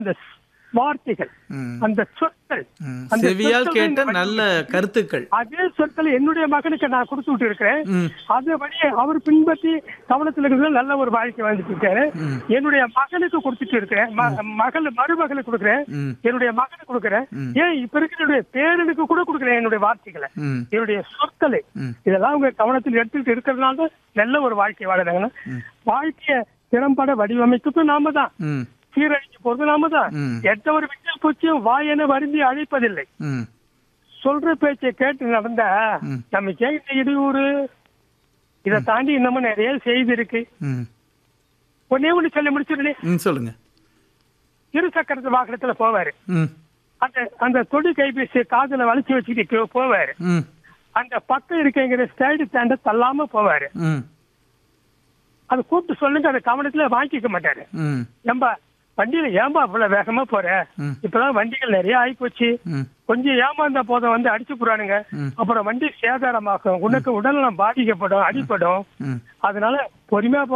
அந்த வார்த்தைகள் ம். அந்த சொற்கள் ம். அந்த செவியால் சொற்களை கேட்ட இந்த நல்ல கருத்துக்கள் அதே சொற்களை என்னுடைய மகனுக்கு நான் கொடுத்து விட்டு இருக்கிறேன் ம். அதுபடி அவர் பின்பற்றி கவனத்தில் இருக்கிறது நல்ல ஒரு வாழ்க்கை வாழ்ந்துட்டு இருக்காரு ம். என்னுடைய மகனுக்கு கொடுத்துட்டு இருக்கிறேன் ம- மகள் மருமகளுக்கு கொடுக்குறேன் ம். என்னுடைய மகனுக்கு கொடுக்குறேன் ம். ஏன் இப்ப இருக்கிற என்னுடைய பேரனுக்கு கூட கொடுக்குறேன் என்னுடைய வார்த்தைகளை ம். என்னுடைய சொற்களை ம். இதெல்லாம் அவங்க கவனத்தில் எடுத்துக்கிட்டு இருக்கிறதுனால தான் நல்ல ஒரு வாழ்க்கை வாழறாங்கன்னா வாழ்க்கைய திறம்பட வடிவமைக்கிறதும் நாம தான் ம். சீரழிஞ்சு போறது நாம தான் ம். எந்த ஒரு விட்டல் பூச்சியும் வாயென வருந்தி அழைப்பதில்லை ம். சொல்ற பேச்சை கேட்டு நடந்தா ம். நமக்கு ஏன் இந்த இடையூறு இதை தாண்டி இன்னமும் நிறைய செய்தி இருக்கு ம். ஒன்னே ஒண்ணு சொல்லி முடிச்சிருந்தே ம். சொல்லுங்க இரு சக்கரத்து வாகனத்துல போவாரு ம். அந்த அந்த தொடு கைபேசி காதுல வளைச்சு வச்சுக்கிட்டு போவாரு ம். அந்த பக்கம் இருக்கங்கிற ஸ்டைடு தாண்ட தள்ளாம போவாரு ம். அதை கூப்பிட்டு சொல்லுங்க அதை கவனத்துல வாங்கிக்க மாட்டாரு ம். ஏம்பா வண்டியில ஏன்பா இவ்வளவு வேகமா போற ம். இப்பதான் வண்டிகள் நிறைய ஆயிப்போச்சு ம். கொஞ்சம் ஏமாந்த போதும் வந்து அடிச்சு போறானுங்க ம். அப்புறம் வண்டி சேதாரமாக்கும் உனக்கு உடல்நலம் பாதிக்கப்படும் அடிப்படும் ம். அதனால பொறுமையா போ